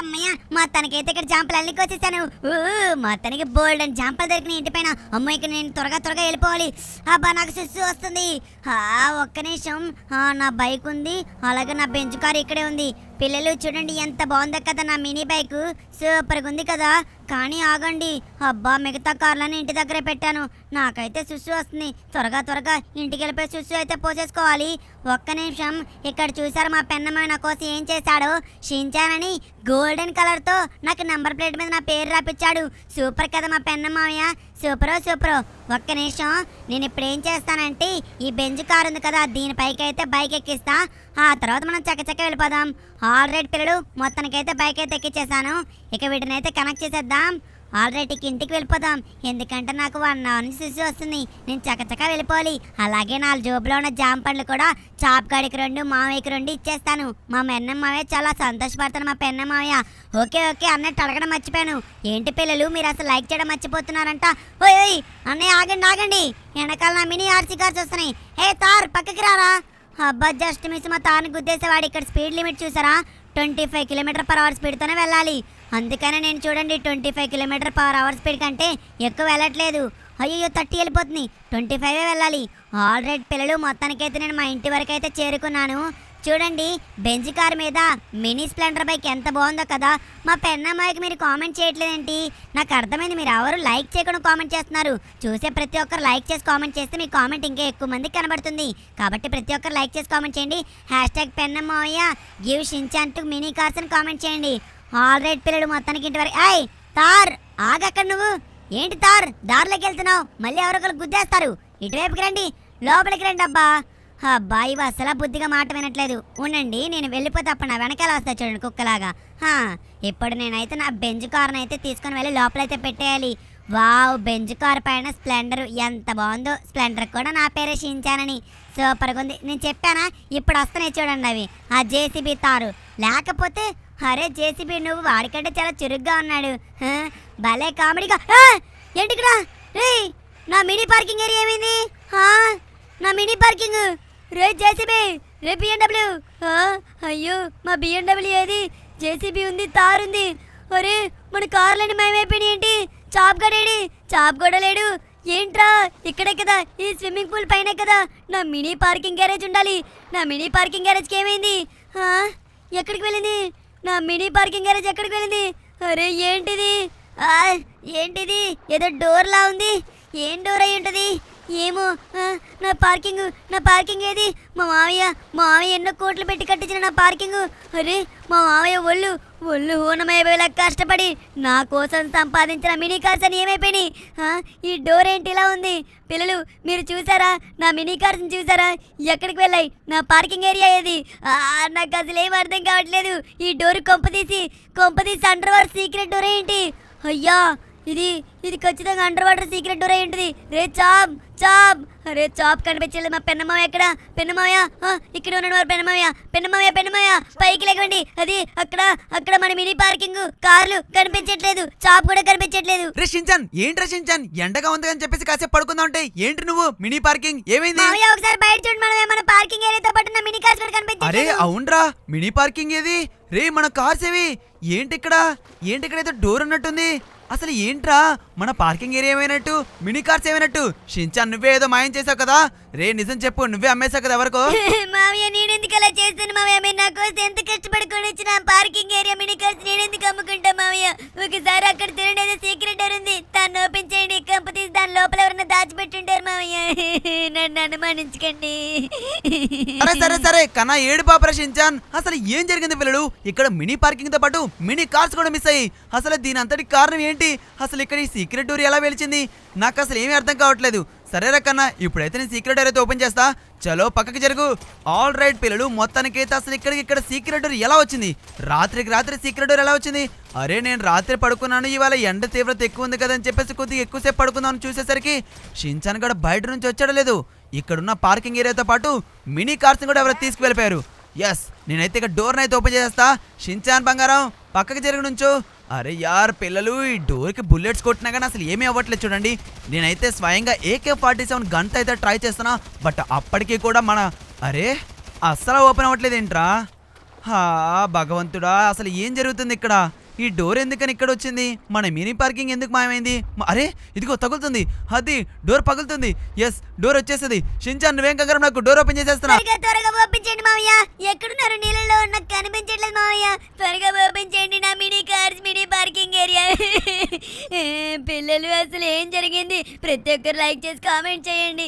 అమ్మయ్య మొత్తానికైతే ఇక్కడ జాంపలు అల్లికి వచ్చేసాను ఊ, మొత్తానికి బోల్డ్ అని జాంపలు దొరికినాయి ఇంటి పైన అమ్మ ఇక్కడ నేను త్వరగా త్వరగా వెళ్ళిపోవాలి అబ్బా నాకు సుస్సు వస్తుంది ఆ, ఒక్క నిమిషం ఆ, నా బైక్ ఉంది అలాగే నా బెంచ్ కార్ ఇక్కడే ఉంది పిల్లలు చూడండి ఎంత బాగుందో కదా నా మినీ బైక్ సూపర్గా ఉంది కదా కానీ ఆగండి అబ్బా మిగతా కార్లను ఇంటి దగ్గరే పెట్టాను నాకైతే సుస్సు వస్తుంది త్వరగా త్వరగా ఇంటికి వెళ్ళిపోయి సుస్సు అయితే పోసేసుకోవాలి ఒక్క నిమిషం ఇక్కడ చూసారు మా పెన్నమ్మ నా కోసం ఏం చేశాడో షించానని గోల్డెన్ కలర్తో నాకు నెంబర్ ప్లేట్ మీద నా పేరు రాపిచ్చాడు సూపర్ కదా మా పెన్నమ్మయ్య సూపరో సూపరో ఒక్క నిమిషం నేను ఇప్పుడు ఏం చేస్తానంటే ఈ బెంజ్ కార్ ఉంది కదా దీనిపైకి అయితే బైక్ ఎక్కిస్తా ఆ తర్వాత మనం చక్కచక్క వెళ్ళిపోదాం ఆల్రెడీ పిల్లలు మొత్తానికైతే బైక్ అయితే ఎక్కిచ్చేసాను ఇక వీటిని అయితే కనెక్ట్ చేసేద్దాం ఆల్రెడీ ఇంటికి వెళ్ళిపోదాం ఎందుకంటే నాకు వన్ అవర్ నుంచి శిశు వస్తుంది నేను చక్కచక్క వెళ్ళిపోవాలి అలాగే నా జోబులో ఉన్న జామ పండ్లు కూడా చాప్ గడికి రెండు మావయ్యకి రెండు ఇచ్చేస్తాను మా మెన్న మావయ్య చాలా సంతోషపడతాను మా పెన్న మావయ్య ఓకే ఓకే అన్నట్టు అడగడం మర్చిపోయాను ఏంటి పిల్లలు మీరు అసలు లైక్ చేయడం మర్చిపోతున్నారంట ఓయ్ ఓయ్ అన్నయ్య ఆగండి ఆగండి వెనకాల నా మినీ ఆర్సీ కార్స్ వస్తున్నాయి ఏ తార్ పక్కకి రారా అబ్బా జస్ట్ మిస్ మా తాను గుద్దేసేవాడు ఇక్కడ స్పీడ్ లిమిట్ చూసారా twenty five kilometer per hour స్పీడ్తోనే వెళ్ళాలి అందుకనే నేను చూడండి twenty five kilometer per hour speed కంటే ఎక్కువ వెళ్ళట్లేదు అయ్యో థర్టీ వెళ్ళిపోతుంది ట్వంటీ ఫైవే వెళ్ళాలి ఆల్రెడీ పిల్లలు మొత్తానికైతే నేను మా ఇంటి వరకు అయితే చేరుకున్నాను చూడండి బెంజ్ కార్ మీద మినీ స్ప్లెండర్ బైక్ ఎంత బాగుందో కదా మా పెన్నమ్మాయికి మీరు కామెంట్ చేయట్లేదేంటి నాకు అర్థమైంది మీరు ఎవరు లైక్ చేయకుండా కామెంట్ చేస్తున్నారు చూసే ప్రతి ఒక్కరు లైక్ చేసి కామెంట్ చేస్తే మీ కామెంట్ ఇంకా ఎక్కువ మందికి కనబడుతుంది కాబట్టి ప్రతి ఒక్కరు లైక్ చేసి కామెంట్ చేయండి హ్యాష్ ట్యాగ్ పెన్నమ్మయ్య గివ్ షించాంటూ మినీ కార్స్ అని కామెంట్ చేయండి ఆల్రెడీ పిల్లలు మొత్తానికి ఇంటి వరకు ఐ తార్ ఆగక్కడ నువ్వు ఏంటి తార్ దారిలోకి వెళ్తున్నావు మళ్ళీ ఎవరొకరు గుద్దేస్తారు ఇటువైపుకి రండి లోపలికి రండి అబ్బా అబ్బా ఇవి అసలు బుద్ధిగా మాట వినట్లేదు ఉండండి నేను వెళ్ళిపోతే అప్పుడు నా వెనకాల వస్తా చూడండి కుక్కలాగా హా, ఇప్పుడు నేనైతే నా బెంజ్ కార్ని అయితే తీసుకొని వెళ్ళి లోపలైతే పెట్టేయాలి వావ్ బెంజ్ కార్ పైన స్ప్లెండర్ ఎంత బాగుందో స్ప్లెండర్ కూడా నా పేరే షించానని సూపర్గా ఉంది నేను చెప్పానా ఇప్పుడు వస్తున్నాయి చూడండి అవి ఆ జేసీబీ తారు లేకపోతే అరే జేసీబీ నువ్వు వాడికంటే చాలా చురుగ్గా ఉన్నాడు హ, భలే కామెడీగా ఆ! ఏంటిక్కడ రేయ్ నా మినీ పార్కింగ్ ఏరియా ఏమైంది ఆ, నా మినీ పార్కింగ్ రే జేసీబీ రే బిఎండబ్ల్యూ అయ్యో మా బిఎండబ్ల్యూ ఏది జేసీబీ ఉంది తార్ ఉంది అరే మన కార్లని మేమైపోయినాయి ఏంటి చాప్ గడేడి చాప్ కూడా లేడు ఏంట్రా ఇక్కడే కదా ఈ స్విమ్మింగ్ పూల్ పైన కదా నా మినీ పార్కింగ్ గ్యారేజ్ ఉండాలి నా మినీ పార్కింగ్ గ్యారేజ్కి ఏమైంది ఆ, ఎక్కడికి వెళ్ళింది నా మినీ పార్కింగ్ గ్యారేజ్ ఎక్కడికి వెళ్ళింది అరే ఏంటిది ఆ, ఏంటిది ఏదో డోర్ లా ఉంది ఏం డోర్ అయి ఉంటుంది ఏమో ఆ, నా పార్కింగ్ నా పార్కింగ్ ఏది మా మావయ్య మా మావయ్య ఎన్నో కోట్లు పెట్టి కట్టించిన నా పార్కింగ్ అరే మా మావయ్య ఒళ్ళు ఒళ్ళు హూనమైపోయేలా కష్టపడి నా కోసం సంపాదించిన మినీ కార్స్ అని ఏమైపోయినాయి ఆ, ఈ డోర్ ఏంటి ఇలా ఉంది పిల్లలు మీరు చూసారా నా మినీ కార్స్ని చూసారా ఎక్కడికి వెళ్ళాయి నా పార్కింగ్ ఏరియా ఏది ఆ, నాకు అసలు ఏం అర్థం కావట్లేదు ఈ డోర్ కొంపదీసి కొంపదీసి అండర్ వాటర్ సీక్రెట్ డోర్ ఏంటి అయ్యా ఇది ఇది ఖచ్చితంగా అండర్ వాటర్ సీక్రెట్ డోర్ అయి ఉంటుంది రే చాప్ చాప్ రే చాప్ కనిపించలేదు మా పెన్నమావయ్య ఎక్కడ పెన్నమావయ్య ఆ, ఇక్కడ ఉన్నాడు మరి పెన్నమావయ్య పెన్నమావయ్య పెన్నమావయ్య పైకి లేకండి అది అక్కడ అక్కడ మన మినీ పార్కింగ్ కార్లు కనిపించట్లేదు చాప్ కూడా కనిపించట్లేదు రే షించాన్ ఏంట్రా షించాన్ ఎండగా ఉంది అని చెప్పేసి కాసేపు పడుకుందాం అంటే ఏంటి నువ్వు మినీ పార్కింగ్ ఏమైంది మావయ్య ఒకసారి బయట చూడండి మనం మన పార్కింగ్ ఏరియాతో పాటు నా మినీ కార్స్ కూడా అరే కనిపించట్లేదు అవునరా మినీ పార్కింగ్ ఏది రే మన కార్స్ ఏవి ఏంటి ఇక్కడ ఏంటి ఇక్కడ ఏదో డోర్ ఉన్నట్టుంది అసలు ఏంట్రా మన పార్కింగ్ ఏరియా ఏమైనట్టు మినీ కార్స్ ఏమైనట్టు షించాన్ నువ్వే ఏదో మాయం చేసావు కదా రే నిజం చెప్పు నువ్వే అమ్మేశావు కదా ఎవరికో మావయ్య నేనెందుకు అలా చేస్తాను మావయ్య మీరు నా కోసం ఎంత కష్టపడుకొని వచ్చిన పార్కింగ్ ఏరియా మినీ కార్స్ నేనెందుకు అమ్ముకుంటా మావయ్య ఒకసారి అక్కడ తిరగడేదో సీక్రెట్ డోర్ ఉంది దాన్ని ఓపెన్ చేయండి కంప తీసి దాని లోపల ఎవరైనా దాచిపెట్టుంటారు మావయ్య నన్ను అనుమానించకండి సరే సరే సరే కన్నా ఏడు పాపరా షించాన్ అసలు ఏం జరిగింది పిల్లలు ఇక్కడ మినీ పార్కింగ్ తో పాటు మినీ కార్స్ కూడా మిస్ అయ్యి అసలు దీని అంతటి కారణం ఏంటి అసలు ఇక్కడ ఈ సీక్రెట్ డోర్ ఎలా వెలిచింది నాకు అసలు ఏమీ అర్థం కావట్లేదు సరేరా కన్నా ఇప్పుడైతే నేను సీక్రెట్ డోర్ అయితే ఓపెన్ చేస్తా చలో పక్కకి జరుగు ఆల్ రైట్ పిల్లలు మొత్తానికైతే అసలు ఇక్కడికి ఇక్కడ సీక్రెట్ డోర్ ఎలా వచ్చింది రాత్రికి రాత్రి సీక్రెట్ డోర్ ఎలా వచ్చింది అరే నేను రాత్రి పడుకున్నాను ఇవాళ ఎండ తీవ్రత ఎక్కువ ఉంది కదా అని చెప్పేసి కొద్దిగా ఎక్కువసేపు పడుకుందామని చూసేసరికి షించాన్ గడ బయట నుంచి వచ్చాడో లేదు ఇక్కడున్న పార్కింగ్ ఏరియాతో పాటు మినీ కార్స్ కూడా ఎవరో తీసుకువెళ్ళిపోయారు ఎస్ నేనైతే ఇక డోర్ అయితే ఓపెన్ చేస్తా షించాన్ బంగారం పక్కకి జరిగి నుంచు అరే యార్ పిల్లలు ఈ డోర్కి బుల్లెట్స్ కొట్టినా కానీ అసలు ఏమీ అవ్వట్లేదు చూడండి నేనైతే స్వయంగా ఏకే ఫార్టీ సెవెన్ గంట అయితే ట్రై చేస్తున్నా బట్ అప్పటికీ కూడా మన అరే అస్సలు ఓపెన్ అవ్వట్లేదు ఏంట్రా హా భగవంతుడా అసలు ఏం జరుగుతుంది ఇక్కడ ఈ డోర్ ఎందుకని ఇక్కడ వచ్చింది మన మినీ పార్కింగ్ ఎందుకు మాయమైంది మ- అరే ఇదిగో తగులుతుంది అది డోర్ పగులుతుంది ఎస్ డోర్ వచ్చేస్తుంది షించాన్ నువ్వేం కంగారు నాకు డోర్ ఓపెన్ చేసేస్తున్నా త్వరగా త్వరగా ఓపెన్ చేయండి మావయ్య ఎక్కడున్నారు నీళ్ళలో నాకు కనిపించట్లేదు మావయ్య త్వరగా ఓపెన్ చేయండి నా mini cars mini parking area పిల్లలు అసలు ఏం జరిగింది ప్రతి ఒక్కరు లైక్ చేసి కామెంట్ చేయండి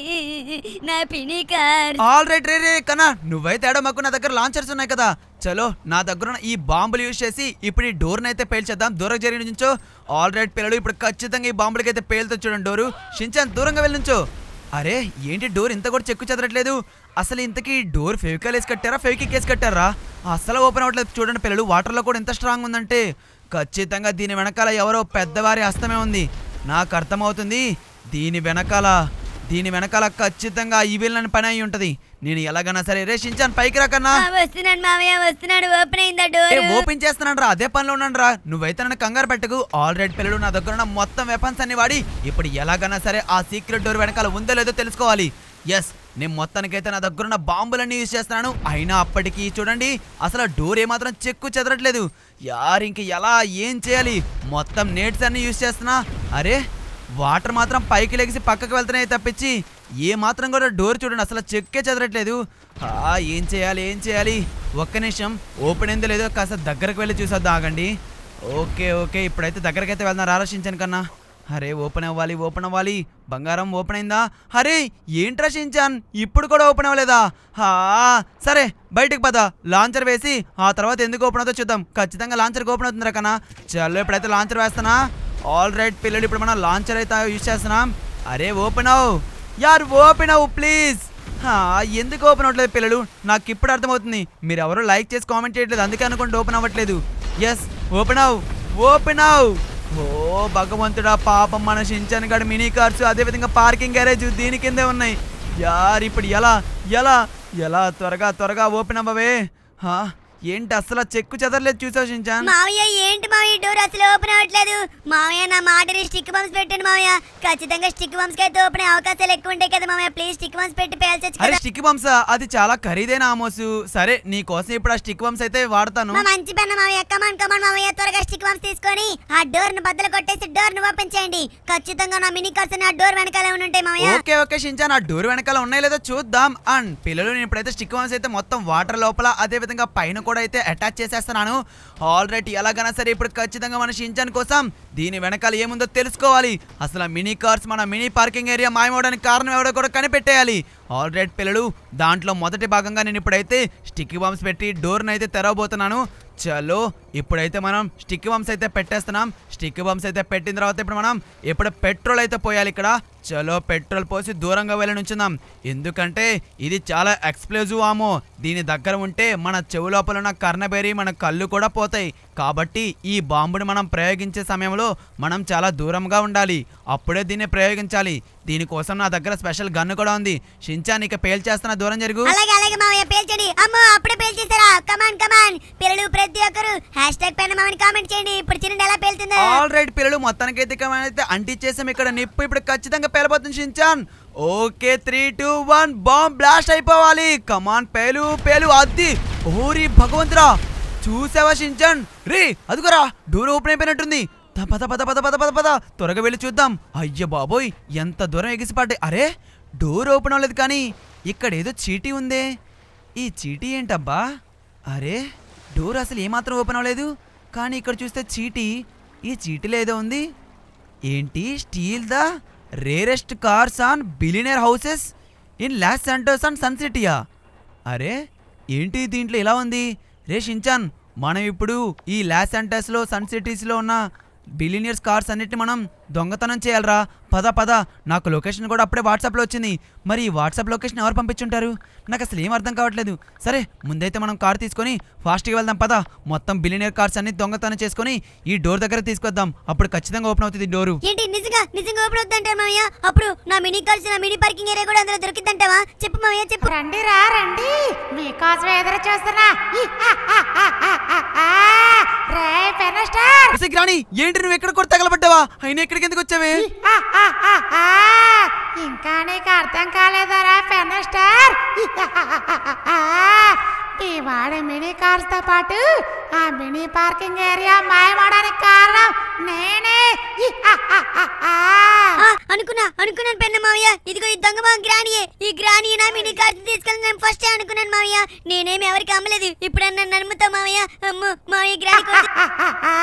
నా మినీ కార్ ఆల్ రైట్ రే రే కన్నా నువ్వైతే ఏడో మాకు నా దగ్గర లాంచర్స్ ఉన్నాయి కదా చలో నా దగ్గర ఉన్న ఈ బాంబులు యూజ్ చేసి ఇప్పుడు ఈ డోర్ని అయితే పేల్చేద్దాం దూరం జరిగి నుంచో ఆల్ రైట్ పిల్లలు ఇప్పుడు ఖచ్చితంగా ఈ బాంబులకి అయితే పేలుతో చూడండి డోరు షించాన్ దూరంగా వెళ్ళి నుంచో అరే ఏంటి డోర్ ఇంత కూడా చెక్కు చెదరట్లేదు అసలు ఇంతకీ డోర్ ఫెవికాల్ వేసి కట్టారా ఫెవికిక్ వేసి కట్టారా అసలు ఓపెన్ అవ్వట్లేదు చూడండి పిల్లలు వాటర్లో కూడా ఎంత స్ట్రాంగ్ ఉందంటే ఖచ్చితంగా దీని వెనకాల ఎవరో పెద్దవారి హస్తమే ఉంది నాకు అర్థమవుతుంది దీని వెనకాల దీని వెనకాల ఖచ్చితంగా ఈ వీళ్ళని పని అయి ఉంటది నేను ఎలాగైనా సరే రే షించాన్ పైకి రాకన్నా వస్తున్నాడు మావయ్య వస్తున్నాడు ఓపెన్ అయిందా ఏ డోర్ ఓపెన్ చేస్తున్నాను రా అదే పనిలో ఉన్నాను రా నువ్వైతే నన్ను కంగారు పెట్టకు ఆల్రెడీ పిల్లలు నా దగ్గర ఉన్న మొత్తం వెపన్స్ అన్ని వాడి ఇప్పుడు ఎలాగైనా సరే ఆ సీక్రెట్ డోర్ వెనకాల ఉందో లేదో తెలుసుకోవాలి ఎస్ నేను మొత్తానికైతే నా దగ్గర ఉన్న బాంబులన్నీ యూజ్ చేస్తున్నాను అయినా అప్పటికి చూడండి అసలు ఆ డోర్ ఏమాత్రం చెక్కు చెదరట్లేదు యార్ ఇంక ఎలా ఏం చేయాలి మొత్తం నేట్స్ అన్ని యూజ్ చేస్తున్నా అరే వాటర్ మాత్రం పైకి లెగిసి పక్కకు వెళ్తున్నాయి తప్పించి ఏ మాత్రం కూడా డోర్ చూడండి అసలు చెక్కే చదరట్లేదు ఆ, ఏం చేయాలి ఏం చేయాలి ఒక్క నిమిషం ఓపెన్ అయిందో లేదో కాస్త దగ్గరకు వెళ్ళి చూసొద్దాం ఆగండి ఓకే ఓకే ఇప్పుడైతే దగ్గరకైతే వెళ్దాం ఆలోచించాను కన్నా అరే ఓపెన్ అవ్వాలి ఓపెన్ అవ్వాలి బంగారం ఓపెన్ అయిందా అరే ఏంట్రా షించాన్ ఇప్పుడు కూడా ఓపెన్ అవ్వలేదా హా సరే బయటికి పద లాంచర్ వేసి ఆ తర్వాత ఎందుకు ఓపెన్ అవుతుందో చూద్దాం ఖచ్చితంగా లాంచర్కి ఓపెన్ అవుతుందిరా కన్నా చలో ఇప్పుడైతే లాంచర్ వేస్తానా ఆల్ రైట్ పిల్లలు ఇప్పుడు మనం లాంచర్ అయితే యూజ్ చేస్తున్నాం అరే ఓపెన్ అవ్వు యార్ ఓపెన్ అవ్వు ప్లీజ్ హా, ఎందుకు ఓపెన్ అవ్వట్లేదు పిల్లలు నాకు ఇప్పుడు అర్థమవుతుంది మీరు ఎవరు లైక్ చేసి కామెంట్ చేయట్లేదు అందుకే అనుకుంటే ఓపెన్ అవ్వట్లేదు ఎస్ ఓపెన్ అవ్వు ఓపెన్ అవ్వు ఓ భగవంతుడా పాపం మన షించాన్ గడ మినీ కార్స్ అదేవిధంగా పార్కింగ్ గ్యారేజ్ దీని కిందే ఉన్నాయి యార్ ఇప్పుడు ఎలా ఎలా ఎలా త్వరగా త్వరగా ఓపెన్ అవ్వవే హా, ఏంటి అసలు చెక్కు చెదరలేదు చూసావు షించాన్ మావయ్య ఏంటి మావయ్య డోర్ అసలు ఓపెన్ అవ్వట్లేదు మావయ్య నా మాటని స్టిక్ బంప్స్ పెట్టండి మావయ్య ఖచ్చితంగా స్టిక్ బంప్స్ కి అయితే ఓపెన్ అయ్యే అవకాశాలు ఎక్కువ ఉంటాయి కదా మావయ్య ప్లీజ్ స్టిక్ బంప్స్ పెట్టి పేల్చొచ్చు అరే కదా స్టిక్ బంప్స్ అది చాలా ఖరీదైన ఆమోసు సరే నీ కోసం ఇప్పుడు ఆ స్టిక్ బంప్స్ అయితే వాడతాను మా మంచి పన్న మావయ్య కమాన్ కమాన్ మావయ్య త్వరగా స్టిక్ బంప్స్ తీసుకొని ఆ డోర్ ను బద్దలు కొట్టేసి డోర్ ను ఓపెన్ చేయండి ఖచ్చితంగా నా మినీ కార్స్ ఆ డోర్ వెనకాలే ఉండి ఉంటాయి మావయ్య ఓకే ఓకే షించాన్ ఆ డోర్ వెనకాల ఉన్నాయో లేదో చూద్దాం అండ్ పిల్లలు నేను ఇప్పుడైతే స్టిక్ బంప్స్ అయితే మొత్తం వాటర్ లోపల అదే విధంగా పైన కూడా అయితే అటాచ్ చేసేస్తున్నాను ఆల్రెడీ ఎలాగైనా సరే ఇప్పుడు ఖచ్చితంగా మన షించాన్ కోసం దీని వెనకాల ఏముందో తెలుసుకోవాలి అసలు ఆ మినీ కార్స్ మన మినీ పార్కింగ్ ఏరియా మాయమవడానికి కారణం ఎవడో కూడా కనిపెట్టేయాలి ఆల్రెడీ పిల్లలు దాంట్లో మొదటి భాగంగా నేను ఇప్పుడైతే స్టిక్కీ బాంబ్స్ పెట్టి డోర్ని అయితే తెరవబోతున్నాను చలో ఇప్పుడైతే మనం స్టిక్ బంప్స్ అయితే పెట్టేస్తున్నాం స్టిక్ బంప్స్ అయితే పెట్టిన తర్వాత ఇప్పుడు మనం ఇప్పుడు పెట్రోల్ అయితే పోయాలి ఇక్కడ చలో పెట్రోల్ పోసి దూరంగా వెళ్ళి నుంచుందాం ఎందుకంటే ఇది చాలా ఎక్స్ప్లోజివ్ ఆమో దీని దగ్గర ఉంటే మన చెవు లోపల ఉన్న కర్ణబేరి మన కళ్ళు కూడా పోతాయి కాబట్టి ఈ బాంబుని మనం ప్రయోగించే సమయంలో మనం చాలా దూరంగా ఉండాలి అప్పుడే దీన్ని ప్రయోగించాలి దీనికోసం నా దగ్గర స్పెషల్ గన్ను కూడా ఉంది షించాన్ ఇక పేల్చేస్తున్న దూరం జరుగు అలాగే అలాగే మావయ్య పేల్చండి అమ్మో అప్పుడే పేల్చేసారా కమాన్ కమాన్ పిల్లలు ప్రతి ఒక్కరు హ్యాష్ ట్యాగ్ పైన మామని కామెంట్ చేయండి ఇప్పుడు చిన్న ఎలా పేలుతుందో ఆల్ రైట్ పిల్లలు మొత్తానికైతే ఇక మనమైతే అంటించేసాం ఇక్కడ నిప్పు ఇప్పుడు ఖచ్చితంగా పేలబోతుంది Shinchan okay three two one bomb blast అయిపోవాలి కమాన్ పేలు పేలు అద్ది ఓరి భగవంతురా చూసావా షించాన్ రే అదిగోరా డోర్ ఓపెన్ అయిపోయినట్టుంది ద పద పద పద పద పద పద త్వరగా వెళ్ళి చూద్దాం అయ్య బాబోయ్ ఎంత దూరం ఎగిసిపడ్డాయి అరే డోర్ ఓపెన్ అవ్వలేదు కానీ ఇక్కడ ఏదో చీటీ ఉందే ఈ చీటీ ఏంటబ్బా అరే డోర్ అసలు ఏమాత్రం ఓపెన్ అవ్వలేదు కానీ ఇక్కడ చూస్తే చీటీ ఈ చీటీలో ఏదో ఉంది ఏంటి steal the rarest cars on billionaire houses in Los centers and sun సిటీయా అరే ఏంటి దీంట్లో ఇలా ఉంది రే షించాన్ మనం ఇప్పుడు ఈ లాస్ సెంటర్స్లో సన్ సిటీస్లో ఉన్న బిలియనియర్స్ కార్స్ అన్నిటిని మనం దొంగతనం చేయాలరా పద పద నాకు లొకేషన్ కూడా అప్పుడే వాట్సాప్లో వచ్చింది మరి ఈ వాట్సాప్ లొకేషన్ ఎవరు పంపించుంటారు నాకు అసలు ఏం అర్థం కావట్లేదు సరే ముందైతే మనం కార్ తీసుకొని ఫాస్ట్గా వెళ్దాం పద మొత్తం బిలియనియర్ కార్స్ అన్ని దొంగతనం చేసుకొని ఈ డోర్ దగ్గర తీసుకొద్దాం అప్పుడు ఖచ్చితంగా ఓపెన్ అవుతుంది డోరు ఏంటి నిజంగా నిజంగా ఓపెన్ అవుతుందంటారు మావయ్య అప్పుడు నా మినీ కార్స్ నా మినీ పార్కింగ్ ఏరియా కూడా అందులో దొరికిద్దంటావా చెప్పు మావయ్య చెప్పు రండి రా రండి మీకోసం ఎదురు చూస్తున్నా ఈ హా హా హా హా హా హా. రే ఫెనస్టర్ ఉసే గ్రాని ఏంటి నువ్వు ఎక్కడ కూడా తగలబడ్డావా అయినా ఇక్కడికి ఎందుకు వచ్చావే హా హా హా హా. ఇంకా నీకు అర్థం కాలేదరా ఫెనస్టర్ ఈ హా హా హా హా హా. ఈ వాడే మినీ కార్స్ తో పాటు ఆ మినీ పార్కింగ్ ఏరియా మాయమవడానికి కారణం నేనే ఈ హా హా హా హా. ఆ, అనుకున్నా అనుకున్నాను పెన్న మావయ్య ఇదిగో ఈ దొంగ మా గ్రానియే ఈ గ్రాని నా మినీ కార్ తీసుకెళ్ళి నేను ఫస్ట్ అనుకున్నాను మావయ్య నేనేమి ఎవరికి అమ్మలేదు ఇప్పుడు నన్ను నమ్ముతా మావయ్య అమ్ము మావయ్య గ్రాని కోసం హా హా హా.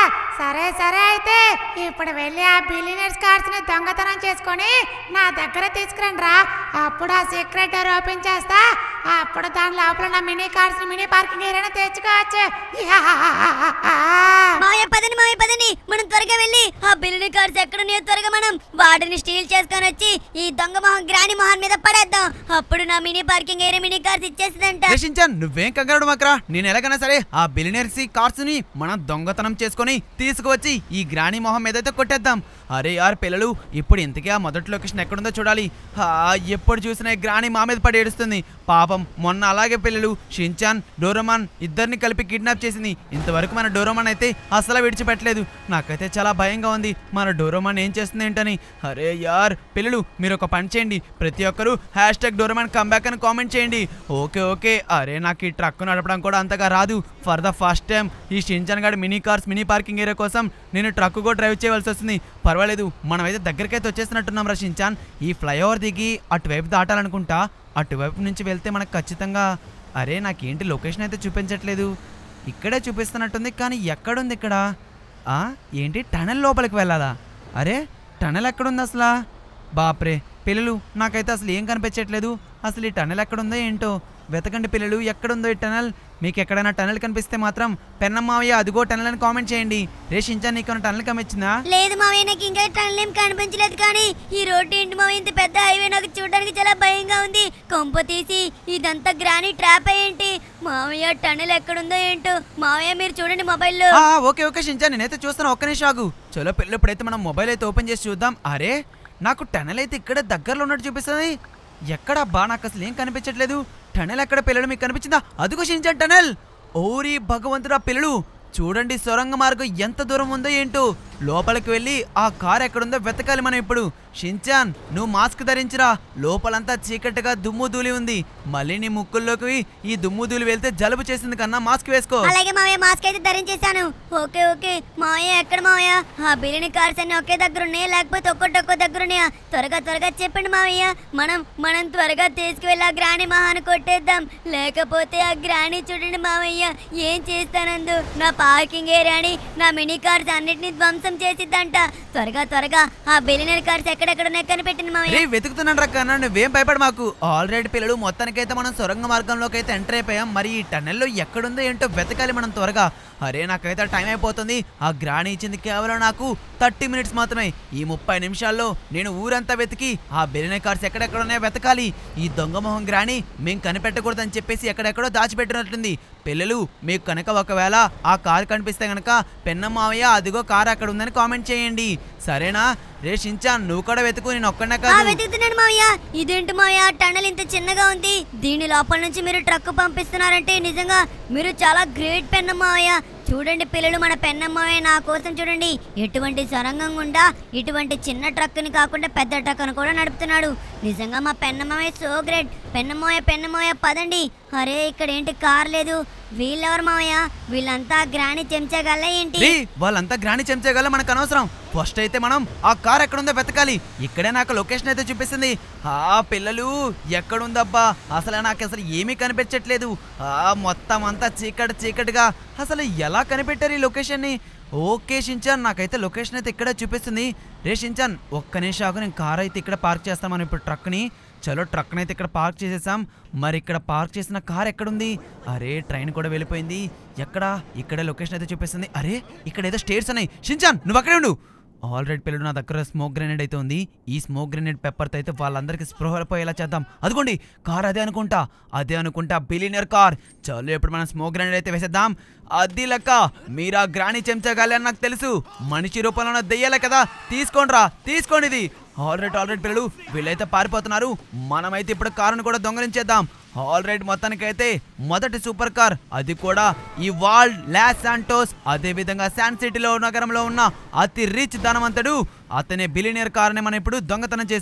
సరే సరే అయితే ఇప్పుడు వెళ్ళి ఆ బిలియనర్స్ కార్స్ ని దొంగతనం చేసుకొని నా దగ్గర తీసుకురండి రా అప్పుడు ఆ సీక్రెట్ డోర్ ఓపెన్ చేస్తా అప్పుడు దాని లోపల నా మినీ కార్స్ ని మినీ పార్కింగ్ ఏరియాని తెచ్చుకోవచ్చు ఈ హా హా హా హా హా. మావయ్య పదండి మావయ్య పదండి మనం త్వరగా వెళ్ళి ఆ బిల్లుని కార్స్ ఎక్కడున్నాయో త్వరగా మనం వాటిని స్టీల్ చేసుకొని వచ్చి ఈ దొంగ మొహం గ్రాని మొహం మీద పడేద్దాం అప్పుడు నా mini parking area mini cars ఇచ్చేస్తుందంట రక్షించాను నువ్వేం కంగారు మాకరా నేను ఎలాగైనా సరే ఆ బిలినర్స్ కార్స్ ని మనం దొంగతనం చేసుకొని తీసుకువచ్చి ఈ గ్రాని మొహం ఏదైతే కొట్టేద్దాం అరే యార్ పిల్లలు ఇప్పుడు ఇంతకీ ఆ మొదటి లొకేషన్ ఎక్కడుందో చూడాలి హా, ఎప్పుడు చూసినా ఈ గ్రాని మా మీద పడి ఏడుస్తుంది పాపం మొన్న అలాగే పిల్లలు షించాన్ డోరోమాన్ ఇద్దరిని కలిపి కిడ్నాప్ చేసింది ఇంతవరకు మన డోరోమాన్ అయితే అసలు విడిచిపెట్టలేదు నాకైతే చాలా భయంగా ఉంది మన డోరోమాన్ ఏం చేస్తుంది ఏంటని అరే యార్ పిల్లలు మీరు ఒక పని చేయండి ప్రతి ఒక్కరూ హ్యాష్ ట్యాగ్ డోరోమాన్ కమ్బ్యాక్ అని కామెంట్ చేయండి ఓకే ఓకే అరే నాకు ఈ ట్రక్ నడపడం కూడా అంతగా రాదు ఫర్ ద ఫస్ట్ టైం ఈ షించాన్ గాడి mini cars mini parking area కోసం నేను ట్రక్ కూడా డ్రైవ్ చేయవలసి వస్తుంది పర్వాలేదు మనమైతే దగ్గరికైతే వచ్చేస్తున్నట్టున్నాం రా షించాన్ ఈ ఫ్లైఓవర్ దిగి అటువైపు దాటాలనుకుంటా అటువైపు నుంచి వెళ్తే మనకు ఖచ్చితంగా అరే నాకేంటి లొకేషన్ అయితే చూపించట్లేదు ఇక్కడే చూపిస్తున్నట్టుంది కానీ ఎక్కడుంది ఇక్కడ ఆ, ఏంటి టనల్ లోపలికి వెళ్ళాలా అరే టనల్ ఎక్కడుంది అసలు బాప్రే పిల్లలు నాకైతే అసలు ఏం కనిపించట్లేదు అసలు ఈ టనల్ ఎక్కడుందో ఏంటో వెతకండి పిల్లలు ఎక్కడుందో ఈ టనల్ మీకు ఎక్కడైనా టనల్ కనిపిస్తే మాత్రం పెన్నమ్మావయ్య అదిగో టనల్ అని కామెంట్ చేయండి రేషించా నీకు టనల్ కనిపించిందా లేదు మావయ్య నాకు ఇంకా టనల్ ఏం కనిపించలేదు కానీ ఈ రోడ్డు ఏంటి మావయ్య ఇంత పెద్ద హైవే నాకు చూడడానికి చాలా భయంగా ఉంది కొంప తీసి ఇదంతా గ్రాని ట్రాప్ ఏంటి మావయ్య టనల్ ఎక్కడుందో ఏంటో మావయ్య మీరు చూడండి మొబైల్లో ఆ, ఓకే ఓకే షించా నేనైతే చూస్తాను ఒక్క నిమిషం ఆగు చలో పిల్లలు ఇప్పుడైతే మనం మొబైల్ అయితే ఓపెన్ చేసి చూద్దాం అరే నాకు టనల్ అయితే ఇక్కడ దగ్గరలో ఉన్నట్టు చూపిస్తుంది ఎక్కడ బా నాకు అసలు ఏం కనిపించట్లేదు టనల్ ఎక్కడ పిల్లలు మీకు కనిపించిందా అదిగో షించా టనల్ ఓరి భగవంతుడా పిల్లలు చూడండి సొరంగ మార్గం ఎంత దూరం ఉందో ఏంటో లోపలికి వెళ్ళి ఆ కార్ ఎక్కడుందో వెతకాలి మనం ఇప్పుడు షించాన్ నువ్వు మాస్క్ ధరించరా లోపలంతా చీకటిగా దుమ్ము ధూళి ఉంది మళ్ళీ నీ ముక్కుల్లోకి ఈ దుమ్ము ధూళి వెళ్తే జలుబు చేసింది కన్నా మాస్క్ వేసుకో అలాగే మావయ్య మాస్క్ అయితే ధరించేశాను ఓకే ఓకే మావయ్య ఎక్కడ మావయ్య ఆ బిల్లిని కార్స్ అన్ని ఒకే దగ్గర ఉన్నాయా లేకపోతే ఒక్కొక్కటి ఒక్కో దగ్గర ఉన్నాయా త్వరగా త్వరగా చెప్పండి మావయ్య మనం మనం త్వరగా తీసుకువెళ్ళి ఆ గ్రాని మహాన్ని కొట్టేద్దాం లేకపోతే ఆ గ్రాని చూడండి మావయ్య ఏం చేస్తానందు నా పార్కింగ్ ఏరియాని నా మినీ కార్స్ అన్నిటిని ధ్వంసం చేసిద్దంట త్వరగా త్వరగా ఆ బిలినర్ కార్స్ ఎక్కడెక్కడ ఉన్నాయో కనిపెట్టండి రే మావయ్య వెతుకుతున్నాను రా కన్నా నువ్వేం భయపడ మాకు ఆల్రెడీ పిల్లలు మొత్తానికైతే మనం సొరంగ మార్గంలోకి అయితే ఎంటర్ అయిపోయాం మరి ఈ టన్నెల్లో ఎక్కడుందో ఏంటో వెతకాలి మనం త్వరగా అరే నాకైతే టైం అయిపోతుంది ఆ గ్రాణి ఇచ్చింది కేవలం నాకు థర్టీ మినిట్స్ మాత్రమే ఈ ముప్పై నిమిషాల్లో నేను ఊరంతా వెతికి ఆ బెలినే కార్స్ ఎక్కడెక్కడ ఉన్నాయో వెతకాలి ఈ దొంగ మొహం గ్రాణి మేం కనిపెట్టకూడదని చెప్పేసి ఎక్కడెక్కడో దాచిపెట్టినట్టుంది పిల్లలు మీకు కనుక ఒకవేళ ఆ కారు కనిపిస్తే గనక పెన్న మావయ్య అదిగో కారు అక్కడ ఉందని కామెంట్ చేయండి సరేనా రే షించాన్ నువ్వు కూడా వెతుకు నేను ఒక్కనే ఆ కాదు వెతుకుతున్నాడు మావయ్య ఇదేంటి మావయ్య టన్నల్ ఇంత చిన్నగా ఉంది దీని లోపల నుంచి మీరు ట్రక్ పంపిస్తున్నారంటే నిజంగా మీరు చాలా గ్రేట్ పెన్న మావయ్య చూడండి పిల్లలు మన పెన్నమ్మయ్య నా కోసం చూడండి ఎటువంటి సొరంగం గుండా ఇటువంటి చిన్న ట్రక్ని కాకుండా పెద్ద ట్రక్ను కూడా నడుపుతున్నాడు నిజంగా మా పెన్నమ్మయ్య సో గ్రేట్ పెన్నమ్మయ్య పెన్నమ్మయ్య పదండి అరే ఇక్కడ ఏంటి కార్ లేదు వీళ్ళెవరు మావయ్య వీళ్ళంతా గ్రాని చెంచగల ఏంటి రే వాళ్ళంతా గ్రాని చెంచగల మనకు అనవసరం ఫస్ట్ అయితే మనం ఆ కార్ ఎక్కడుందో వెతకాలి ఇక్కడే నాకు లొకేషన్ అయితే చూపిస్తుంది ఆ పిల్లలు ఎక్కడుందబ్బా అసలు నాకు అసలు ఏమీ కనిపించట్లేదు ఆ మొత్తం అంతా చీకటి చీకటిగా అసలు ఎలా కనిపెట్టారు ఈ లొకేషన్ని ఓకే షించాన్ నాకైతే లొకేషన్ అయితే ఇక్కడే చూపిస్తుంది రే షించాన్ ఒక్క నిమిషం ఆగు నేను కార్ అయితే ఇక్కడ పార్క్ చేస్తాం మనం ఇప్పుడు ట్రక్ని చలో ట్రక్ని అయితే ఇక్కడ పార్క్ చేసేసాం మరి ఇక్కడ పార్క్ చేసిన కార్ ఎక్కడుంది అరే ట్రైన్ కూడా వెళ్ళిపోయింది ఎక్కడ ఇక్కడ లొకేషన్ అయితే చూపిస్తుంది అరే ఇక్కడ ఏదో స్టేర్స్ ఉన్నాయి షించాన్ నువ్వు అక్కడే ఉండు ఆల్రెడీ పిల్లడు నా దగ్గర స్మోక్ గ్రెనేడ్ అయితే ఉంది ఈ స్మోక్ గ్రెనేడ్ పెప్పర్తో అయితే వాళ్ళందరికీ స్పృహలు పోయేలా చేద్దాం అదిగోండి కార్ అదే అనుకుంటా అదే అనుకుంటా బిలినియర్ కార్ చలో ఇప్పుడు మనం స్మోక్ గ్రెనేడ్ అయితే వేసేద్దాం అది లెక్క మీరా గ్రాని చెంచగాలి అని నాకు తెలుసు మనిషి రూపంలో ఉన్న దెయ్యాలే కదా తీసుకోండిరా తీసుకోండి ఇది ఆల్రెడీ ఆల్రెడీ పిల్లలు వీళ్ళైతే పారిపోతున్నారు మనమైతే ఇప్పుడు కారును కూడా దొంగలించేద్దాం ఆల్రెడీ మొత్తానికైతే మొదటి సూపర్ కార్ అది కూడా ఈ వాల్డ్ లాస్ శాంటోస్ అదే విధంగా శాన్ సిటీలో నగరంలో ఉన్న అతి రిచ్ ధనవంతుడు అతనే బిలినియర్ కార్ని మనం ఇప్పుడు దొంగతనం చేశాం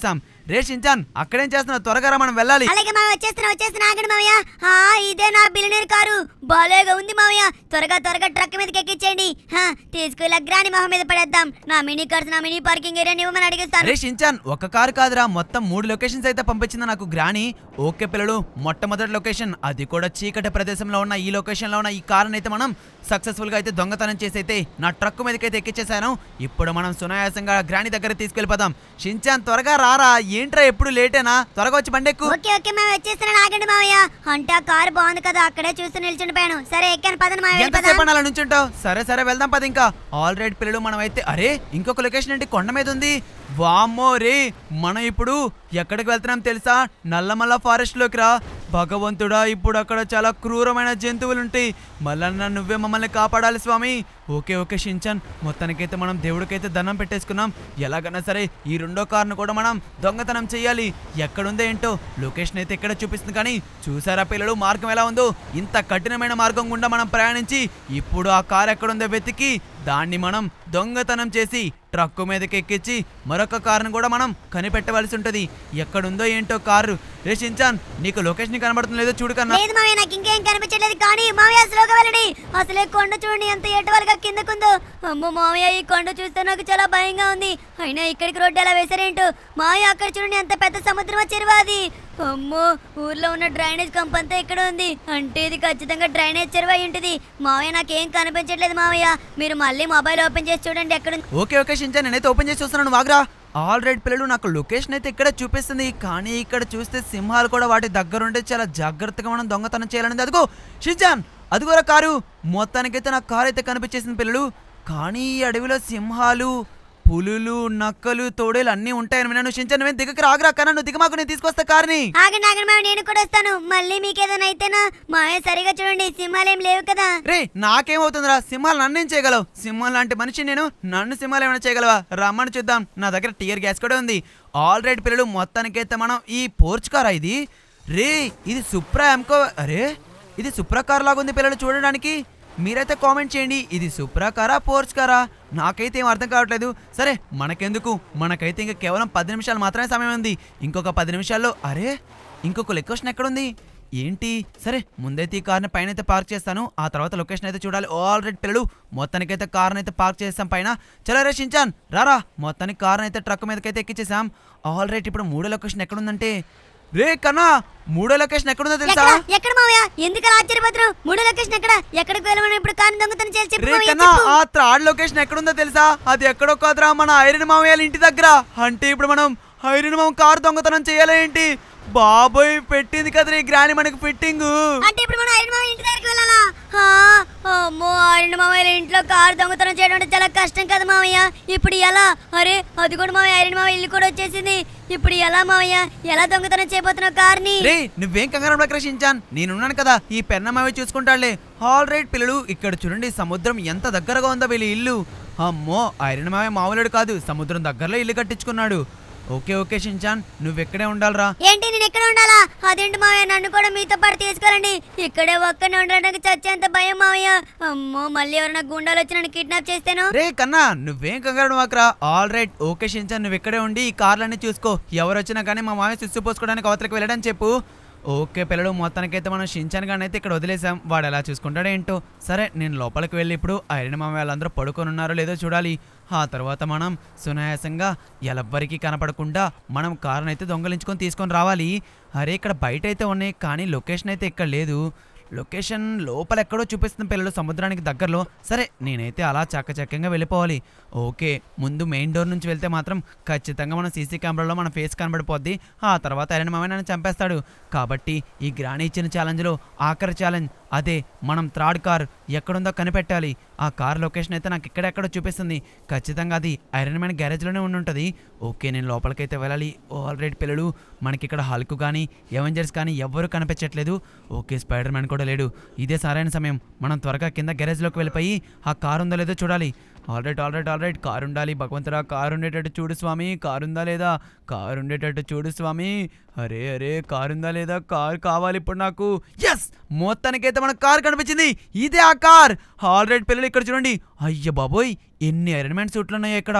రే షించాన్ అక్కడేం చేస్తున్నావు త్వరగా రా మనం వెళ్ళాలి అలాగే మావయ్య వచ్చేస్తున్నా వచ్చేస్తున్నా ఆగండి మావయ్య ఆ, ఇదే నా బిలినీర్ కారు బాలేగా ఉంది మావయ్య త్వరగా త్వరగా ట్రక్ మీదకి ఎక్కించేయండి హా, తీసుకెళ్ళి అగ్రాని మొహం మీద పడేద్దాం నా మినీ కార్స్ నా మినీ పార్కింగ్ ఏరియా ఇవ్వమని అడిగిస్తాను రే షించాన్ ఒక కారు కాదురా మొత్తం మూడు లొకేషన్స్ అయితే పంపించింది నాకు గ్రాని ఓకే పిల్లలు మొట్టమొదటి లొకేషన్ అది కూడా చీకటి ప్రదేశంలో ఉన్న ఈ లొకేషన్ లో ఉన్న ఈ కారుని అయితే మనం సక్సెస్ఫుల్ గా అయితే దొంగతనం చేసి అయితే నా ట్రక్ మీదకి అయితే ఎక్కించేశాను ఇప్పుడు మనం సునాయాసంగా గ్రాని దగ్గర తీసుకెళ్ళిపోదాం షించాన్ త్వరగా రారా ఏంట్రా ఎప్పుడు లేటేనా త్వరగా వచ్చి బండెక్కు ఓకే ఓకే మావయ్య వచ్చేస్తున్నాను ఆగండి మావయ్య అంటే ఆ కారు బాగుంది కదా అక్కడే చూస్తూ నిల్చుండిపోయాను సరే ఎక్కాను పదండి మావయ్య ఎంతసేపు వెళ్ళిపోదాం. అలా నుంచుంటావు సరే సరే వెళ్దాం పద ఇంకా ఆల్ రైట్ పిల్లలు మనం అయితే అరే ఇంకొక లొకేషన్ ఏంటి కొండ మీద ఉంది వామ్మో రే మనం ఇప్పుడు ఎక్కడికి వెళ్తున్నాం తెలుసా నల్లమల్ల ఫారెస్ట్ లోకి రా భగవంతుడా ఇప్పుడు అక్కడ చాలా క్రూరమైన జంతువులు ఉంటాయి మళ్ళా నువ్వే మమ్మల్ని కాపాడాలి స్వామి ఓకే ఓకే షించాన్ మొత్తానికైతే మనం దేవుడికైతే దండం పెట్టేసుకున్నాం ఎలాగైనా సరే ఈ రెండో కార్ను కూడా మనం దొంగతనం చేయాలి ఎక్కడుందో ఏంటో లొకేషన్ అయితే ఇక్కడ చూపిస్తుంది కానీ చూసారా పిల్లలు మార్గం ఎలా ఉందో ఇంత కఠినమైన మార్గం గుండా మనం ప్రయాణించి ఇప్పుడు ఆ కార్ ఎక్కడుందో వెతికి దాన్ని మనం దొంగతనం చేసి ట్రక్కు మీదకి ఎక్కించి మరొక కారును కూడా మనం కనిపెట్టవలసి ఉంటుంది ఎక్కడుందో ఏంటో కారు రే షించాన్ నీకు లొకేషన్ కనబడుతుంది లేదో చూడు కన్నా లేదు మావయ్య నాకు ఇంకేం కనిపించట్లేదు కానీ మావయ్య స్లోగా వెళ్ళండి అసలే కొండ చూడండి ఎంత ఎటువలుగా కిందకుందో అమ్మో మావయ్య ఈ కొండ చూస్తే నాకు చాలా భయంగా ఉంది అయినా ఇక్కడికి రోడ్డు ఎలా వేసారేంటో మావయ్య అక్కడ చూడండి ఎంత పెద్ద సముద్రం చెరువు అది అమ్మో ఊర్లో ఉన్న డ్రైనేజ్ కంప్ అంతా ఇక్కడ ఉంది అంటే ఇది ఖచ్చితంగా డ్రైనేజ్ చెరువు అయి ఉంటుంది మావయ్య నాకేం కనిపించట్లేదు మావయ్య మీరు మళ్ళీ మొబైల్ ఓపెన్ చేసి చూడండి ఎక్కడ ఓకే ఓకే షించాన్ నేనైతే ఓపెన్ చేసి చూస్తున్నాను వాగ్రా ఆల్ రైట్ పిల్లలు నాకు లొకేషన్ అయితే ఇక్కడ చూపిస్తుంది కానీ ఇక్కడ చూస్తే సింహాలు కూడా వాటి దగ్గరుంటే చాలా జాగ్రత్తగా మనం దొంగతనం చేయాలని అదిగో షించాన్ అదిగోరా కారు మొత్తానికైతే నా కారు అయితే కనిపించేసింది పిల్లలు కానీ ఈ అడవిలో సింహాలు పులులు నక్కలు తోడేలు అన్నీ ఉంటాయని విన్నాను షించాన్ నువ్వేం దిగకి రాగరా కన్నా నువ్వు దిగమాకు నేను తీసుకొస్తా కారుని ఆగండి ఆగండి మావయ్య నేను కూడా వస్తాను మళ్ళీ మీకేదైనా అయితేనా మావయ్య సరిగా చూడండి సింహాలేం లేవు కదా రే నాకేమవుతుందిరా సింహాలు నన్నేం చేయగలవు సింహం లాంటి మనిషి నేను నన్ను సింహాలు ఏమైనా చేయగలవా రమ్మని చూద్దాం నా దగ్గర టియర్ గ్యాస్ కూడా ఉంది ఆల్ రైట్ పిల్లలు మొత్తానికైతే మనం ఈ పోర్చ్ కారా ఇది రే ఇది సుప్రా ఎంకో అరే ఇది సుప్రా కార్ లాగా ఉంది పిల్లలు చూడడానికి మీరైతే కామెంట్ చేయండి ఇది సుప్రా కారా పోర్చ్ కారా నాకైతే ఏం అర్థం కావట్లేదు సరే మనకెందుకు మనకైతే ఇంకా కేవలం పది నిమిషాలు మాత్రమే సమయం ఉంది ఇంకొక పది నిమిషాల్లో అరే ఇంకొక లొకేషన్ ఎక్కడుంది ఏంటి సరే ముందైతే ఈ కార్ని పైన అయితే పార్క్ చేస్తాను ఆ తర్వాత లొకేషన్ అయితే చూడాలి ఆల్రెడీ పిల్లలు మొత్తానికైతే కార్ని అయితే పార్క్ చేస్తాం పైన చలో రే షించాన్ రారా మొత్తానికి కార్ని అయితే ట్రక్ మీదకైతే ఎక్కించేసాం ఆల్రెడీ ఇప్పుడు మూడో లొకేషన్ ఎక్కడుందంటే రే కన్నా మూడో లొకేషన్ ఎక్కడుందో తెలుసా ఎక్కడ ఎక్కడ మావయ్య ఎందుకు అలా ఆశ్చర్యపోతున్నావు మూడో లొకేషన్ ఎక్కడ ఎక్కడికి వెళ్ళమని ఇప్పుడు కాని దొంగతనం చేయాలి చెప్పు రే మావయ్య, కన్నా చెప్పు. ఆ థర్డ్ లొకేషన్ ఎక్కడుందో తెలుసా అది ఎక్కడో కాదురా మన ఐరన్ మామయ్య ఇంటి దగ్గర అంటే ఇప్పుడు మనం ఐరన్ మామ కారు దొంగతనం చేయాలి ఏంటి బాబోయ్ పెట్టింది కదరా ఈ గ్రాని మనకి ఫిట్టింగ్ అంటే ఇప్పుడు మనం ఐరన్ మావయ్య ఇంటి దగ్గరికి వెళ్ళాలా ఆ, అమ్మో ఐరన్ మావయ్య ఇంట్లో కారు దొంగతనం చేయడం అంటే చాలా కష్టం కదా మావయ్య ఇప్పుడు ఎలా అరే అది కూడా మావయ్య ఐరన్ మావయ్య ఇల్లు కూడా వచ్చేసింది ఇప్పుడు ఎలా మావయ్య ఎలా దొంగతనం చేయబోతున్నావు కార్ని రే నువ్వేం కంగారు ప్రకటించాను నేనున్నాను కదా ఈ పెన్నమావి చూసుకుంటాడులే ఆల్ రైట్ పిల్లలు ఇక్కడ చూడండి సముద్రం ఎంత దగ్గరగా ఉందో వీళ్ళ ఇల్లు అమ్మో ఐరన్ మావి మామూలుడు కాదు సముద్రం దగ్గరలో ఇల్లు కట్టించుకున్నాడు ఓకే ఓకే షించాన్ నువ్వెక్కడే ఉండాలిరా ఏంటి నేను ఎక్కడ ఉండాలా అదేంటి మావయ్య నన్ను కూడా మీతో పాటు తీసుకెళ్ళండి ఇక్కడే ఒక్కనే ఉండడానికి చచ్చేంత భయం మావయ్య అమ్మో మళ్ళీ ఎవరైనా గుండాలు వచ్చి నన్ను కిడ్నాప్ చేస్తేనో రే కన్నా నువ్వేం కంగారు మాకరా ఆల్ రైట్ ఓకే షించాన్ నువ్వు ఇక్కడే ఉండి ఈ కార్లన్నీ చూసుకో ఎవరు వచ్చినా కానీ మా మామయ్య సుస్సు పోసుకోవడానికి అవతలకి వెళ్ళడం చెప్పు ఓకే పిల్లలు మొత్తానికైతే మనం షించాన్ గాని అయితే ఇక్కడ వదిలేసాం వాడు ఎలా చూసుకుంటాడో ఏంటో సరే నేను లోపలికి వెళ్ళి ఇప్పుడు ఐరన్ మామ వాళ్ళందరూ పడుకొని ఉన్నారో లేదో చూడాలి ఆ తర్వాత మనం సునాయాసంగా ఎలవ్వరికి కనపడకుండా మనం కారుని అయితే దొంగలించుకొని తీసుకొని రావాలి అరే ఇక్కడ బయట అయితే ఉన్నాయి కానీ లొకేషన్ అయితే ఇక్కడ లేదు లొకేషన్ లోపల ఎక్కడో చూపిస్తుంది పిల్లలు సముద్రానికి దగ్గరలో సరే నేనైతే అలా చక్కచక్కంగా వెళ్ళిపోవాలి ఓకే ముందు మెయిన్ డోర్ నుంచి వెళ్తే మాత్రం ఖచ్చితంగా మన సీసీ కెమెరాలో మన ఫేస్ కనబడిపోద్ది ఆ తర్వాత ఆయన మామ నన్ను చంపేస్తాడు కాబట్టి ఈ గ్రాని ఇచ్చిన ఛాలెంజ్లో ఆఖరి ఛాలెంజ్ అదే మనం థర్డ్ కార్ ఎక్కడుందో కనిపెట్టాలి ఆ కార్ లొకేషన్ అయితే నాకు ఇక్కడెక్కడో చూపిస్తుంది ఖచ్చితంగా అది ఐరన్ మ్యాన్ గ్యారేజ్లోనే ఉండి ఉంటుంది ఓకే నేను లోపలికైతే వెళ్ళాలి ఆల్రెడీ పిల్లలు మనకి ఇక్కడ హల్క్ కానీ ఎవెంజర్స్ కానీ ఎవ్వరూ కనిపించట్లేదు ఓకే స్పైడర్ మ్యాన్ కూడా లేడు ఇదే సరైన సమయం మనం త్వరగా కింద గ్యారేజ్లోకి వెళ్ళిపోయి ఆ కార్ ఉందో లేదో చూడాలి ఆల్రైట్ ఆల్రైట్ ఆల్రైట్ కారు ఉండాలి భగవంతురా కారు ఉండేటట్టు చూడు స్వామి కారు ఉందా లేదా కారు ఉండేటట్టు చూడు స్వామి అరే అరే కారు ఉందా లేదా కారు కావాలి ఇప్పుడు నాకు ఎస్ మొత్తానికైతే మన కార్ కనిపించింది ఇదే ఆ కార్ ఆల్రైట్ పిల్లలు ఇక్కడ చూడండి అయ్య బాబోయ్ ఎన్ని ఐరన్ మ్యాన్ సూట్లు ఉన్నాయో ఇక్కడ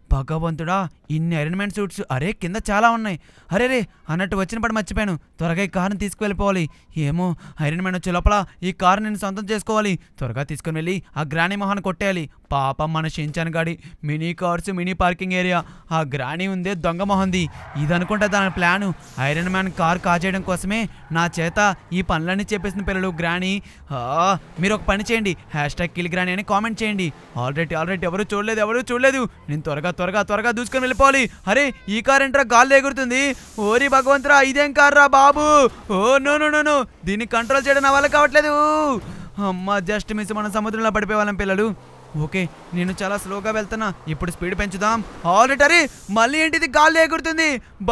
భగవంతుడా ఇన్ని ఐరన్ మ్యాన్ సూట్స్ అరే కింద చాలా ఉన్నాయి అరే రే అన్నట్టు వచ్చిన పడి మర్చిపోయాను త్వరగా ఈ కారుని తీసుకువెళ్ళిపోవాలి ఏమో ఐరన్ మ్యాన్ వచ్చే లోపల ఈ కారు నేను సొంతం చేసుకోవాలి త్వరగా తీసుకుని వెళ్ళి ఆ గ్రానీ మొహాన్ని కొట్టేయాలి పాపం మన షించాన్ గాడి mini cars mini parking area ఆ గ్రానీ ఉందే దొంగ మొహంది ఇదనుకుంటా దాని ప్లాను ఐరన్ మ్యాన్ కార్ కాజేయడం కోసమే నా చేత ఈ పనులన్నీ చెప్పేసిన పిల్లలు గ్రానీ ఆ, మీరు ఒక పని చేయండి హ్యాష్ ట్యాగ్ కిల్ గ్రానీ అని కామెంట్ చేయండి ఆల్రెడీ ఆల్రెడీ ఎవరు చూడలేదు ఎవరు చూడలేదు నేను త్వరగా త్వరగా త్వరగా దూసుకొని వెళ్ళిపోవాలి అరే ఈ కార్ ఏంట్రా గాల్లో ఎగురుతుంది ఓరి భగవంతురా ఇదేం కార్ రా బాబు oh no no no no దీన్ని కంట్రోల్ చేయడం నా వల్ల కావట్లేదు అమ్మ జస్ట్ మిస్ మన సముద్రంలో పడిపోయే వాళ్ళం పిల్లలు ఓకే నేను చాలా స్లోగా వెళ్తున్నా ఇప్పుడు స్పీడ్ పెంచుదాం ఆల్రెడీ అరే మళ్ళీ ఏంటిది గాల్లో ఎగురుతుంది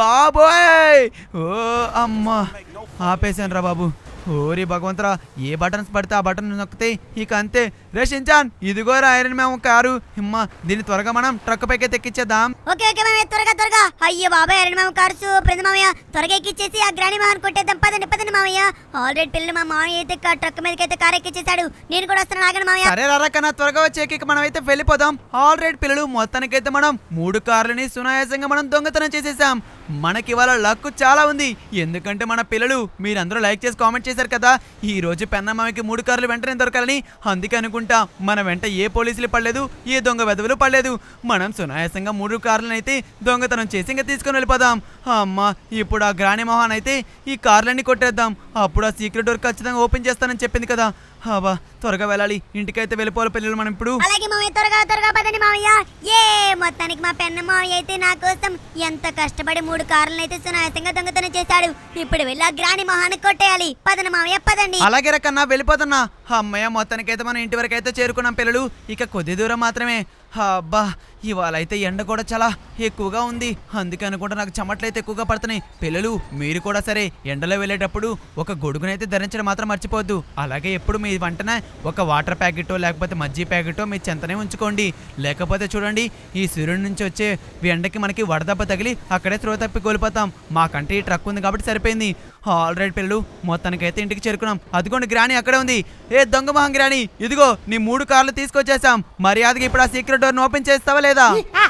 బాబోయ్ ఓ అమ్మా ఆపేశాను రా బాబు ఓరి భగవంతురా ఏ బటన్స్ పడితే ఆ బటన్ నొక్కితే ఇక అంతే రే షించాన్ ఇదిగో రా ఐరన్ మ్యామ్ కారు హిమ్మ దీన్ని త్వరగా మనం ట్రక్ పైకి తెక్కిచ్చేద్దాం ఓకే ఓకే మామయ్య త్వరగా త్వరగా అయ్యో బాబాయ్ అరణ్ మామ కారు సూపర్ మామయ్య త్వరగా ఎక్కిచ్చేసి ఆ గ్రాని మోహన్ కొట్టేద్దాం పదండి పదండి మామయ్య ఆల్రెడీ పిల్లలు మా మామయ్య అయితే కా- ట్రక్ మీదకి అయితే కారు ఎక్కిచ్చేసాడు నేను కూడా వస్తున్నాను ఆగండి మామయ్య సరే రారా కన్నా త్వరగా వచ్చేకి ఇక మనం అయితే వెళ్ళిపోదాం ఆల్రెడీ పిల్లలు మొత్తానికైతే మనం మూడు కార్లని సునాయాసంగా మనం దొంగతనం చేసేసాం మనకి ఇవాళ లక్ చాలా ఉంది ఎందుకంటే మన పిల్లలు మీరందరూ లైక్ చేసి కామెంట్ చేశారు కదా ఈ రోజు పెన్నమ్మకి మూడు కార్లు వెంటనే దొరకాలని అందుకే అనుకుంటా మన వెంట ఏ పోలీసులు పడలేదు ఏ దొంగ వెధవులు పడలేదు మనం సునాయాసంగా మూడు కార్లను అయితే దొంగతనం చేసి ఇంకా తీసుకొని వెళ్ళిపోదాం అమ్మ ఇప్పుడు ఆ గ్రాని మోహన్ అయితే ఈ కార్లన్నీ కొట్టేద్దాం అప్పుడు ఆ సీక్రెట్ డోర్ ఖచ్చితంగా ఓపెన్ చేస్తానని చెప్పింది కదా అబ్బా త్వరగా వెళ్ళాలి ఇంటికైతే వెళ్ళిపోవాలి పిల్లలు మనం ఇప్పుడు అలాగే మామయ్య త్వరగా త్వరగా పదండి మామయ్య ఏ మొత్తానికి మా పెన్న మామయ్య అయితే నా కోసం ఎంత కష్టపడి మూడు కార్లను అయితే సునాయాసంగా దొంగతనం చేశాడు ఇప్పుడు వెళ్ళి ఆ గ్రాని మొహాన్ని కొట్టేయాలి పదండి మామయ్య పదండి అలాగే రకన్నా వెళ్ళిపోతున్నా అమ్మయ్య మొత్తానికైతే మనం ఇంటి వరకు అయితే చేరుకున్నాం పిల్లలు ఇక కొద్ది దూరం మాత్రమే అబ్బా ఇవాళ అయితే ఎండ కూడా చాలా ఎక్కువగా ఉంది అందుకే అనుకుంటా నాకు చెమటలు అయితే ఎక్కువగా పడుతున్నాయి పిల్లలు మీరు కూడా సరే ఎండలో వెళ్ళేటప్పుడు ఒక గొడుగునైతే ధరించడం మాత్రం మర్చిపోవద్దు అలాగే ఎప్పుడు మీ వెంటనే ఒక వాటర్ ప్యాకెటో లేకపోతే మజ్జి ప్యాకెటో మీ చెంతనే ఉంచుకోండి లేకపోతే చూడండి ఈ సూర్యుడి నుంచి వచ్చే ఎండకి మనకి వడదెబ్బ తగిలి అక్కడే త్రో తప్పి కోల్పోతాం మాకంటే ఈ ట్రక్ ఉంది కాబట్టి సరిపోయింది ఆల్రెడీ పిల్లలు మొత్తానికైతే ఇంటికి చేరుకున్నాం అదిగోండి గ్రాని అక్కడే ఉంది ఏ దొంగ మొహం గ్రాని ఇదిగో నీ మూడు కార్లు తీసుకొచ్చేసాం మర్యాదగా ఇప్పుడు ఆ సీక్రెట్ డోర్ ఓపెన్ చేస్తావా లేదా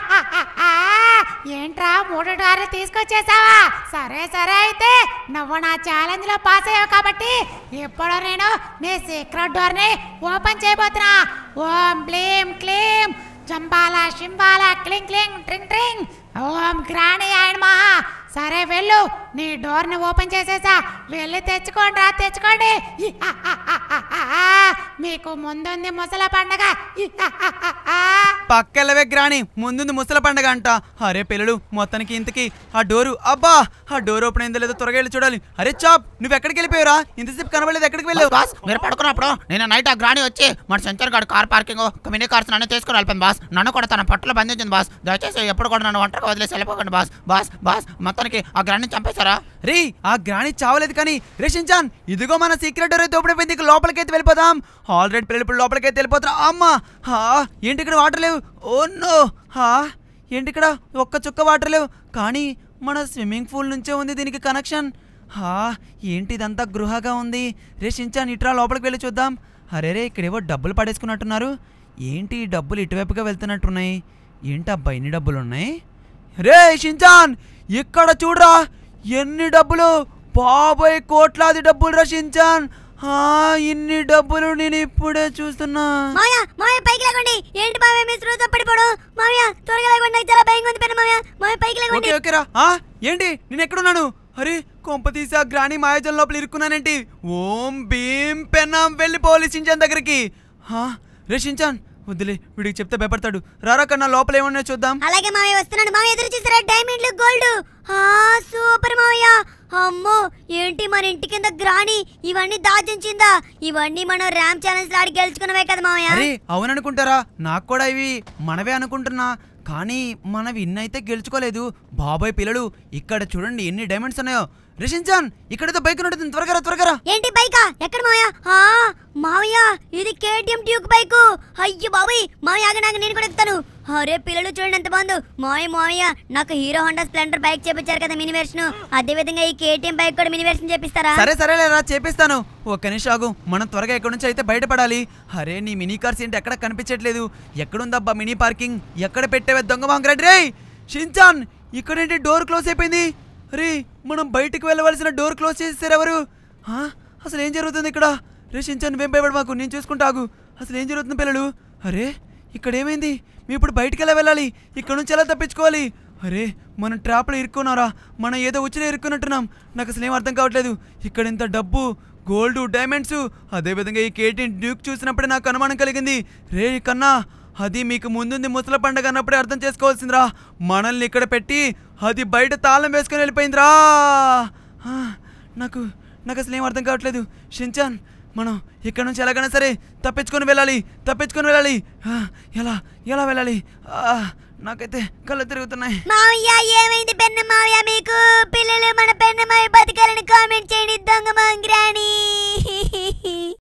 ఏంట్రా మూడు డార్లు తీసుకొచ్చేసావా సరే సరే అయితే నువ్వు నా ఛాలెంజ్ లో పాస్ అయ్యావు కాబట్టి ఇప్పుడు నేను నీ సీక్రెట్ డోర్ ని ఓపెన్ చేయబోతున్నా ఓం బ్లీం క్లీం జంబాల షింబాల క్లింగ్ క్లింగ్ ట్రింగ్ ట్రింగ్ ఓం గ్రాణి ఆయన మహా సరే వెళ్ళు నీ డోర్ ని ఓపెన్ చేసేసా వెళ్ళి తెచ్చుకోండి రా తెచ్చుకోండి మీకు ముందుంది ముసల పండగ పక్కెళ్ళవే గ్రాని ముందుంది ముసల పండగ అంట అరే పిల్లలు మొత్తానికి ఇంతకి ఆ డోరు అబ్బా ఆ డోర్ ఓపెన్ అయిందో లేదో త్వరగా వెళ్ళి చూడాలి అరే చాప్ నువ్వు ఎక్కడికి వెళ్ళిపోయారా ఇంతసేపు కనబడలేదు ఎక్కడికి వెళ్ళావు బాస్ మీరు పడుకున్నప్పుడు నేను నైట్ ఆ గ్రాని వచ్చి మన సెంచర్ guard car parking mini cars నన్ను తీసుకుని వెళ్ళిపోయింది బాస్ నన్ను కూడా తన పట్టులో బంధించింది బాస్ దయచేసి ఎప్పుడు కూడా నన్ను ఒంటరిగా వదిలేసి వెళ్ళిపోకండి బాస్ బాస్ బాస్ మొత్తానికి ఆ గ్రాని చంపేశారా రే ఆ గ్రాని చావలేదు కానీ రేషించాన్ ఇదిగో మన సీక్రెట్ డోర్ అయితే ఓపెన్ అయిపోయింది ఇక లోపలికైతే వెళ్ళిపోదాం ఆల్రెడీ పిల్లలు ఇప్పుడు లోపలికైతే వెళ్ళిపోతున్నా అమ్మా హా ఏంటి ఇక్కడ వాటర్ లేవు ఓ నో హా ఏంటి ఇక్కడ ఒక్క చుక్క వాటర్ లేవు కానీ మన స్విమ్మింగ్ పూల్ నుంచే ఉంది దీనికి కనెక్షన్ హా ఏంటి ఇదంతా గృహగా ఉంది రే షించాన్ ఇట్రా లోపలికి వెళ్ళి చూద్దాం అరే రే ఇక్కడేవో డబ్బులు పడేసుకున్నట్టున్నారు ఏంటి ఈ డబ్బులు ఇటువైపుగా వెళ్తున్నట్టున్నాయి ఏంటి అబ్బా ఇన్ని డబ్బులు ఉన్నాయి రే షించాన్ ఇక్కడ చూడరా ఎన్ని డబ్బులు బాబోయ్ కోట్లాది డబ్బులు రా షించాన్ ఆ, ఇన్ని డబ్బులు నేను ఇప్పుడే చూస్తున్నా మామయ్య మామయ్య పైకి లేకండి ఏంటి మామయ్య మీ స్రోత పడిపోవడం మామయ్య త్వరగా లేకండి నాకు చాలా భయంగా ఉంది పెన్న మామయ్య మామయ్య పైకి లేకండి ఓకే ఓకేరా ఆ, ఏంటి నేను ఎక్కడున్నాను అరే కొంప తీసి ఆ గ్రాని మాయాజల్ లోపల ఇరుక్కున్నానేంటి ఓం భీం పెన్నాం వెళ్ళి పోలీస్ షించాన్ దగ్గరికి హా, రే షించాన్ వద్దులే వీడికి చెప్తే భయపడతాడు రారా కన్నా లోపల ఏమన్నా చూద్దాం అలాగే మామయ్య వస్తున్నాడు మామయ్య ఎదురు చూసారా డైమండ్లు గోల్డ్ ఆ సూపర్ మామయ్య అమ్మో ఏంటి మన ఇంటి కింద గ్రాని ఇవన్నీ దాచించిందా ఇవన్నీ మనం ర్యామ్ ఛాలెంజ్ ఆడి గెలుచుకున్నవే కదా మామయ్య అరే అవుననుకుంటారా నాకు కూడా ఇవి మనవే అనుకుంటున్నా కానీ మనవి ఇన్నైతే గెలుచుకోలేదు బాబాయ్ పిల్లలు ఇక్కడ చూడండి ఎన్ని డైమండ్స్ ఉన్నాయో రిషించాన్ ఇక్కడతో బైక్ ఉంటుంది త్వరగా రా, త్వరగా రా. ఏంటి బైకా ఎక్కడ మావయ్య ఆ మావయ్య ఇది కేటీఎం డ్యూక్ బైకు అయ్యో బాబాయ్ మావయ్య ఆగ నాకు నేను కూడా ఎక్కుతాను అరే పిల్లలు చూడండి ఎంత బాగుందో మాయ మాయ నాకు హీరో హోండా స్ప్లెండర్ బైక్ చేపించారు కదా మినీ వెర్షన్ అదే విధంగా ఈ కేటీఎం బైక్ కూడా మినీ వెర్షన్ చేపిస్తారా సరే సరేలేరా చేపిస్తాను ఒక్క నిమిషం ఆగు మనం త్వరగా ఎక్కడి నుంచి అయితే బయటపడాలి అరే నీ మినీ కార్స్ ఏంటి ఎక్కడ కనిపించట్లేదు ఎక్కడుందబ్బా మినీ పార్కింగ్ ఎక్కడ పెట్టేవే దొంగ మాంగరెడ్డి రే షించాన్ ఇక్కడేంటి డోర్ క్లోజ్ అయిపోయింది రే మనం బయటికి వెళ్ళవలసిన డోర్ క్లోజ్ చేసేసారు ఎవరు ఆ? అసలు ఏం జరుగుతుంది ఇక్కడ రే షించాన్ వెంపేపడు మాకు నేను చూసుకుంటాగు అసలు ఏం జరుగుతుంది పిల్లలు అరే ఇక్కడ ఏమైంది మేము ఇప్పుడు బయటికి ఎలా వెళ్ళాలి ఇక్కడ నుంచి ఎలా తప్పించుకోవాలి అరే మనం ట్రాప్లో ఇరుక్కున్నారా మనం ఏదో ఉచ్చిలో ఇరుక్కున్నట్టున్నాం నాకు అసలు ఏం అర్థం కావట్లేదు ఇక్కడ ఇంత డబ్బు గోల్డ్ డైమండ్స్ అదేవిధంగా ఈ కేటీఎం డ్యూక్ చూసినప్పుడే నాకు అనుమానం కలిగింది రే కన్నా అది మీకు ముందుంది ముసల పండగ అన్నప్పుడే అర్థం చేసుకోవాల్సిందిరా మనల్ని ఇక్కడ పెట్టి అది బయట తాళం వేసుకొని వెళ్ళిపోయిందిరా ఆ, నాకు నాకు అసలు ఏం అర్థం కావట్లేదు షించాన్ మనం ఇక్కడ నుంచి ఎలాగైనా సరే తప్పించుకొని వెళ్ళాలి తప్పించుకొని వెళ్ళాలి ఆ, ఎలా ఎలా వెళ్ళాలి ఆ, నాకైతే కళ్ళు తిరుగుతున్నాయి మావయ్య ఏమైంది పెన్న మావయ్య మీకు పిల్లలు మన పెన్న మావి బతకాలని కామెంట్ చేయండి దొంగ మాంగ్రాని